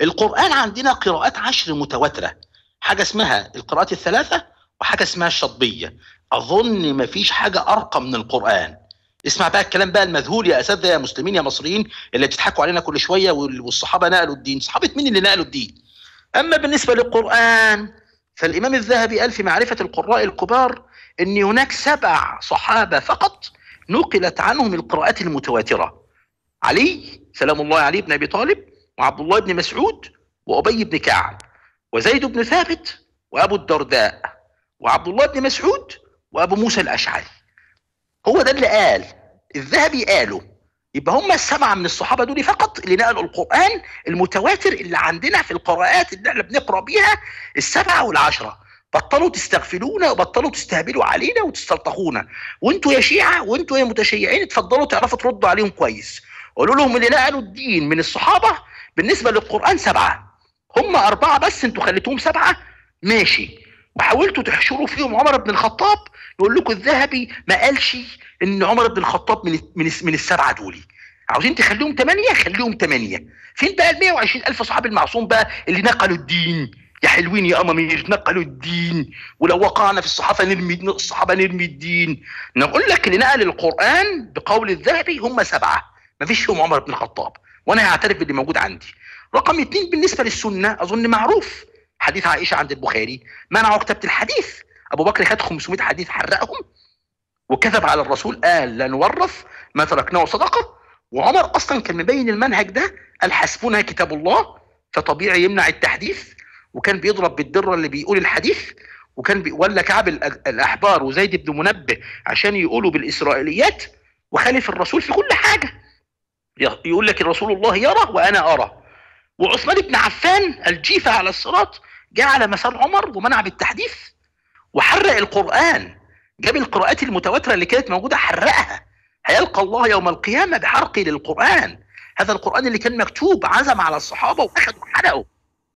القرآن عندنا قراءات عشر متواترة حاجة اسمها القراءات الثلاثة وحاجة اسمها الشطبية أظن مفيش حاجة أرقى من القرآن اسمع بقى الكلام بقى المذهول يا اساتذه يا مسلمين يا مصريين اللي بتضحكوا علينا كل شويه والصحابه نقلوا الدين صحابه مين اللي نقلوا الدين اما بالنسبه للقران فالامام الذهبي قال في معرفه القراء الكبار ان هناك سبع صحابه فقط نقلت عنهم القراءات المتواتره علي سلام الله عليه بن ابي طالب وعبد الله بن مسعود وابي بن كعب وزيد بن ثابت وابو الدرداء وعبد الله بن مسعود وابو موسى الاشعري هو ده اللي قال الذهبي قاله يبقى هم السبعه من الصحابه دول فقط اللي نقلوا القران المتواتر اللي عندنا في القراءات اللي احنا بنقرا بيها السبعه والعشره بطلوا تستغفلونا وبطلوا تستهبلوا علينا وتستلطخونا وانتوا يا شيعه وانتوا يا متشيعين اتفضلوا تعرفوا تردوا عليهم كويس قولوا لهم اللي نقلوا الدين من الصحابه بالنسبه للقران سبعه هم اربعه بس انتوا خليتوهم سبعه ماشي وحاولتوا تحشروا فيهم عمر بن الخطاب يقول لكم الذهبي ما قالش ان عمر بن الخطاب من من من السبعه دول عاوزين تخليهم ثمانيه خليهم ثمانيه فين بقى ال 120 الف صحابي المعصوم بقى اللي نقلوا الدين يا حلوين يا امامير نقلوا الدين ولو وقعنا في الصحافه نرمي الصحابه نرمي الدين نقول لك اللي نقل القران بقول الذهبي هم سبعه ما فيش فيهم عمر بن الخطاب وانا هعترف باللي موجود عندي رقم اثنين بالنسبه للسنه اظن معروف حديث عائشه عند البخاري منعوا كتابه الحديث ابو بكر خد 500 حديث حرقهم وكذب على الرسول قال لا نورث ما تركناه صدقه وعمر اصلا كان مبين المنهج ده قال حسبنا كتاب الله فطبيعي يمنع التحديث وكان بيضرب بالدره اللي بيقول الحديث وكان بي... ولا كعب الاحبار وزيد بن منبه عشان يقولوا بالاسرائيليات وخالف الرسول في كل حاجه يقول لك الرسول الله يرى وانا ارى وعثمان بن عفان الجيفه على الصراط جاء على مسار عمر ومنع بالتحديث وحرق القرآن جاب القراءات المتواترة اللي كانت موجودة حرقها هيلقى الله يوم القيامة بحرقه للقرآن هذا القرآن اللي كان مكتوب عزم على الصحابة وأخذوا حرقه